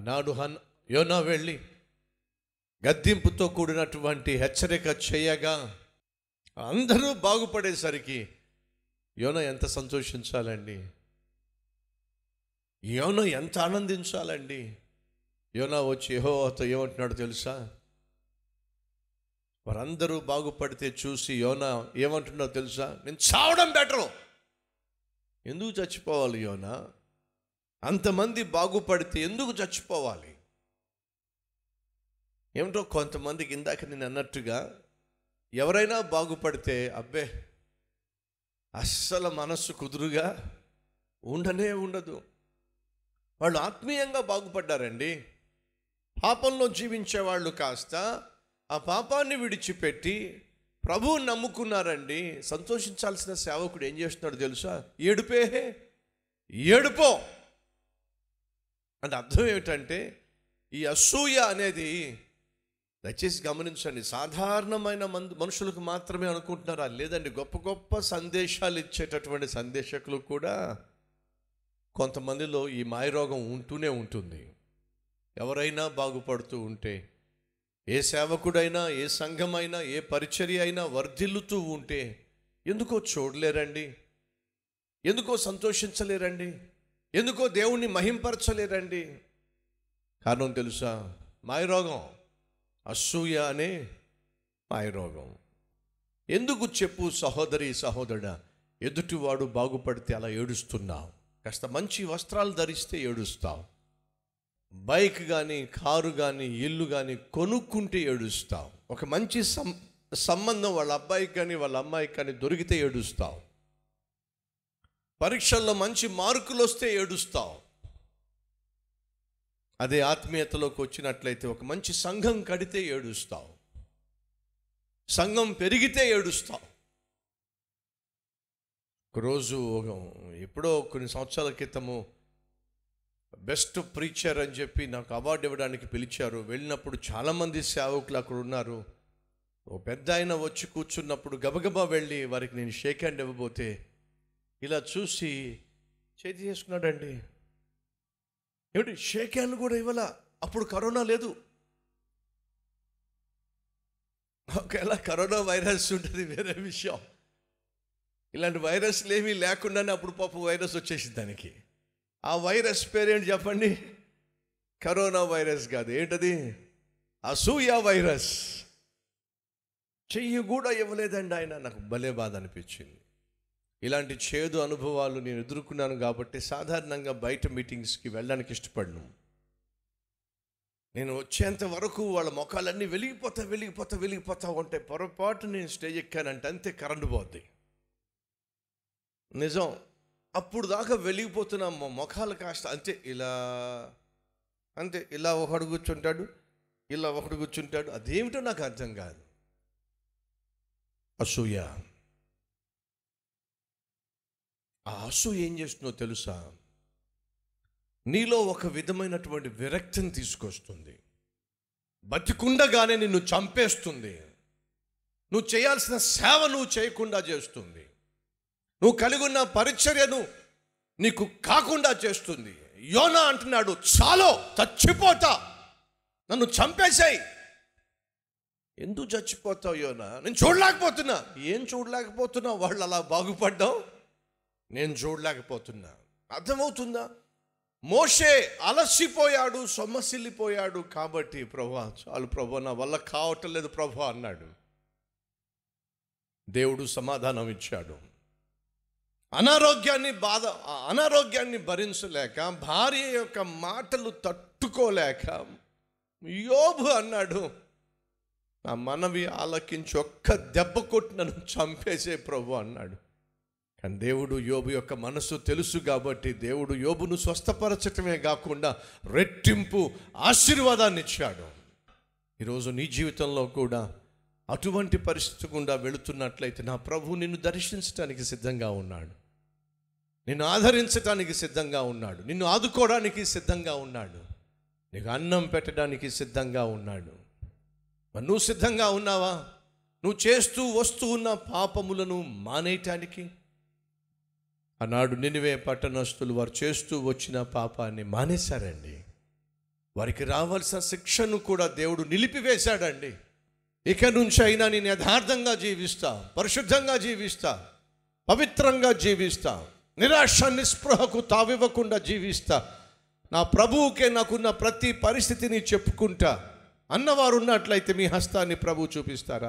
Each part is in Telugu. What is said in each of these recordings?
ఆనాడు హన్ యోనా వెళ్ళి గద్దింపుతో కూడినటువంటి హెచ్చరిక చేయగా అందరూ బాగుపడేసరికి యోన ఎంత సంతోషించాలండి యోన ఎంత ఆనందించాలండి యోనా వచ్చి యెహోవాతో ఏమంటున్నాడు తెలుసా వారందరూ బాగుపడితే చూసి యోనా ఏమంటున్నాడో తెలుసా నేను చావడం బెటరు ఎందుకు చచ్చిపోవాలి యోనా అంతమంది బాగుపడితే ఎందుకు చచ్చిపోవాలి ఏమిటో కొంతమందికి ఇందాక నేను అన్నట్టుగా ఎవరైనా బాగుపడితే అబ్బే అస్సలు మనస్సు కుదురుగా ఉండనే ఉండదు వాళ్ళు ఆత్మీయంగా బాగుపడ్డారండి పాపంలో జీవించే వాళ్ళు కాస్త ఆ పాపాన్ని విడిచిపెట్టి ప్రభువు నమ్ముకున్నారండి సంతోషించాల్సిన సేవకుడు ఏం చేస్తున్నాడు తెలుసా ఏడుపే ఏడుపో అంటే అర్థం ఏమిటంటే ఈ అసూయ అనేది దయచేసి గమనించండి సాధారణమైన మంది మనుషులకు మాత్రమే అనుకుంటున్నారా లేదండి గొప్ప గొప్ప సందేశాలు ఇచ్చేటటువంటి సందేశకులు కూడా కొంతమందిలో ఈ మాయరోగం ఉంటూనే ఉంటుంది ఎవరైనా బాగుపడుతూ ఉంటే ఏ సేవకుడైనా ఏ సంఘమైనా ఏ పరిచర్య అయినా వర్ధిల్లుతూ ఉంటే ఎందుకో చూడలేరండి ఎందుకో సంతోషించలేరండి ఎందుకో దేవుణ్ణి మహింపరచలేరండి కారణం తెలుసా మాయరోగం అసూయ అనే మాయరోగం ఎందుకు చెప్పు సహోదరి సహోదరుడా ఎదుటివాడు బాగుపడితే అలా ఏడుస్తున్నావు కాస్త మంచి వస్త్రాలు ధరిస్తే ఏడుస్తావు బైక్ కానీ కారు కానీ ఇల్లు కానీ కొనుక్కుంటే ఏడుస్తావు ఒక మంచి సం సంబంధం వాళ్ళ అబ్బాయికి కానీ వాళ్ళ అమ్మాయికి కానీ దొరికితే ఏడుస్తావు పరీక్షల్లో మంచి మార్కులు వస్తే ఏడుస్తావు అదే ఆత్మీయతలోకి వచ్చినట్లయితే ఒక మంచి సంఘం కడితే ఏడుస్తావు సంఘం పెరిగితే ఏడుస్తావు ఒకరోజు ఒక ఎప్పుడో కొన్ని సంవత్సరాల క్రితము బెస్ట్ ప్రీచర్ అని చెప్పి నాకు అవార్డు ఇవ్వడానికి పిలిచారు వెళ్ళినప్పుడు చాలామంది సేవకులు అక్కడ ఉన్నారు ఓ పెద్ద ఆయన వచ్చి కూర్చున్నప్పుడు గబగబా వెళ్ళి వారికి నేను షేక్ హ్యాండ్ ఇవ్వబోతే ఇలా చూసి చేతి చేసుకున్నాడండి ఏమిటి షేక్ హ్యాండ్ కూడా ఇవ్వాల అప్పుడు కరోనా లేదు ఒకవేళ కరోనా వైరస్ ఉంటుంది వేరే విషయం ఇలాంటి వైరస్లు ఏమీ లేకుండానే అప్పుడు పాప వైరస్ వచ్చేసింది దానికి ఆ వైరస్ పేరేంటి చెప్పండి కరోనా వైరస్ కాదు ఏంటది అసూయ వైరస్ చెయ్యి కూడా ఇవ్వలేదండి ఆయన నాకు భలే బాధ అనిపించింది ఇలాంటి చేదు అనుభవాలు నేను ఎదుర్కొన్నాను కాబట్టి సాధారణంగా బయట మీటింగ్స్కి వెళ్ళడానికి ఇష్టపడను నేను వచ్చేంత వరకు వాళ్ళ ముఖాలన్నీ వెలిగిపోతా వెలిగిపోతా వెలిగిపోతా ఉంటే పొరపాటు నేను స్టేజ్ ఎక్కానంటే అంతే కరెంటు పోద్ది నిజం అప్పుడు దాకా వెలిగిపోతున్న మొ- ముఖాలు కాస్త అంతే ఇలా అంతే ఇలా ఒకడు కూర్చుంటాడు ఇలా ఒకడు కూర్చుంటాడు అదేమిటో నాకు అర్థం కాదు అసూయ ఆ అసూయ ఏం చేస్తుందో తెలుసా నీలో ఒక విధమైనటువంటి విరక్తిని తీసుకొస్తుంది బతికుండగానే నిన్ను చంపేస్తుంది నువ్వు చేయాల్సిన సేవ నువ్వు చేయకుండా చేస్తుంది నువ్వు కలిగి ఉన్న పరిచర్యను నీకు కాకుండా చేస్తుంది యోనా అంటున్నాడు చాలో చచ్చిపోతా నన్ను చంపేశాయి ఎందుకు చచ్చిపోతావు యోనా నేను చూడలేకపోతున్నా ఏం చూడలేకపోతున్నా వాళ్ళు అలా బాగుపడ్డావు నేను చూడలేకపోతున్నా అర్థమవుతుందా మోషే అలసిపోయాడు సొమ్మసిల్లిపోయాడు కాబట్టి ప్రభా చాలు ప్రభా నా వల్ల కావటం లేదు ప్రభా అన్నాడు దేవుడు సమాధానం ఇచ్చాడు అనారోగ్యాన్ని బాధ ఆ అనారోగ్యాన్ని భరించలేక భార్య యొక్క మాటలు తట్టుకోలేక యోబు అన్నాడు నా మనవి ఆలకించి ఒక్క దెబ్బ కొట్టి నన్ను చంపేసే ప్రభు అన్నాడు కానీ దేవుడు యోబు యొక్క మనసు తెలుసు కాబట్టి దేవుడు యోబును స్వస్థపరచటమే కాకుండా రెట్టింపు ఆశీర్వాదాన్ని ఇచ్చాడు ఈరోజు నీ జీవితంలో కూడా అటువంటి పరిస్థితి గుండా వెళుతున్నట్లయితే నా ప్రభు నిన్ను దర్శించడానికి సిద్ధంగా ఉన్నాడు నిన్ను ఆదరించడానికి సిద్ధంగా ఉన్నాడు నిన్ను ఆదుకోవడానికి సిద్ధంగా ఉన్నాడు నీకు అన్నం పెట్టడానికి సిద్ధంగా ఉన్నాడు మరి నువ్వు సిద్ధంగా ఉన్నావా నువ్వు చేస్తూ వస్తూ ఉన్న పాపములను మానేయటానికి ఆనాడు నినివే పట్టణస్తులు వారు చేస్తూ వచ్చిన పాపాన్ని మానేశారండి వారికి రావాల్సిన శిక్షను కూడా దేవుడు నిలిపివేశాడండి ఇక నుంచి అయినా నేను యథార్థంగా జీవిస్తా పరిశుద్ధంగా జీవిస్తా పవిత్రంగా జీవిస్తా నిరాశ నిస్పృహకు తావివ్వకుండా జీవిస్తా నా ప్రభువుకే నాకున్న ప్రతి పరిస్థితిని చెప్పుకుంటా అన్నవారు ఉన్నట్లయితే మీ హస్తాన్ని ప్రభు చూపిస్తారా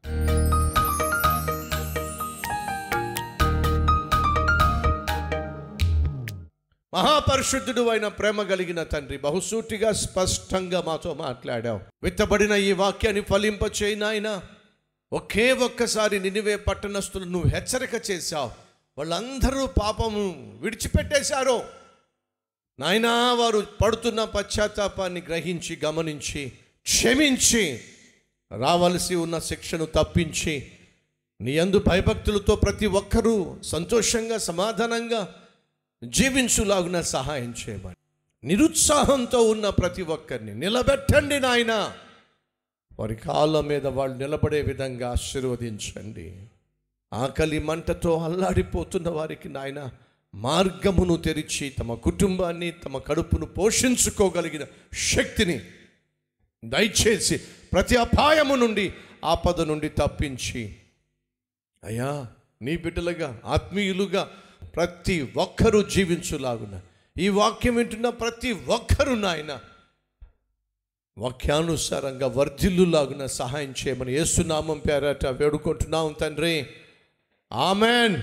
మహాపరిశుద్ధుడు అయిన ప్రేమ కలిగిన తండ్రి బహుసూటిగా స్పష్టంగా మాతో మాట్లాడావు విత్తబడిన ఈ వాక్యాన్ని ఫలింప నాయన ఒకే ఒక్కసారి నినివే పట్టణస్తులు నువ్వు హెచ్చరిక చేశావు వాళ్ళందరూ పాపము విడిచిపెట్టేశారు నాయనా వారు పడుతున్న పశ్చాత్తాపాన్ని గ్రహించి గమనించి క్షమించి రావలసి ఉన్న శిక్షను తప్పించి నీ అందు భయభక్తులతో ప్రతి ఒక్కరూ సంతోషంగా సమాధానంగా జీవించులాగున సహాయం చేయమని నిరుత్సాహంతో ఉన్న ప్రతి ఒక్కరిని నిలబెట్టండి నాయన వారి కాళ్ళ మీద వాళ్ళు నిలబడే విధంగా ఆశీర్వదించండి ఆకలి మంటతో అల్లాడిపోతున్న వారికి నాయన మార్గమును తెరిచి తమ కుటుంబాన్ని తమ కడుపును పోషించుకోగలిగిన శక్తిని దయచేసి ప్రతి అపాయము నుండి ఆపద నుండి తప్పించి అయ్యా నీ బిడ్డలుగా ఆత్మీయులుగా ప్రతి ఒక్కరూ జీవించులాగున ఈ వాక్యం వింటున్న ప్రతి ఒక్కరూ నాయన వాక్యానుసారంగా వర్ధిల్లులాగున సహాయం చేయమని యేసునామం పేరట వేడుకుంటున్నాం తండ్రి ఆమెన్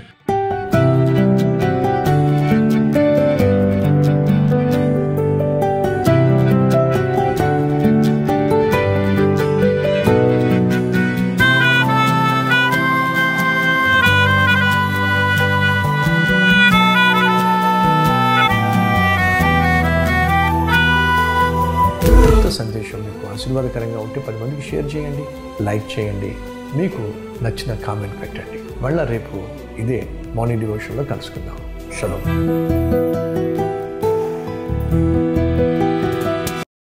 కొత్త సందేశం మీకు ఆశీర్వాదకరంగా ఉంటే పది మందికి షేర్ చేయండి లైక్ చేయండి మీకు నచ్చిన కామెంట్ పెట్టండి మళ్ళా రేపు ఇదే మార్నింగ్ డివోషన్లో కలుసుకుందాం షలో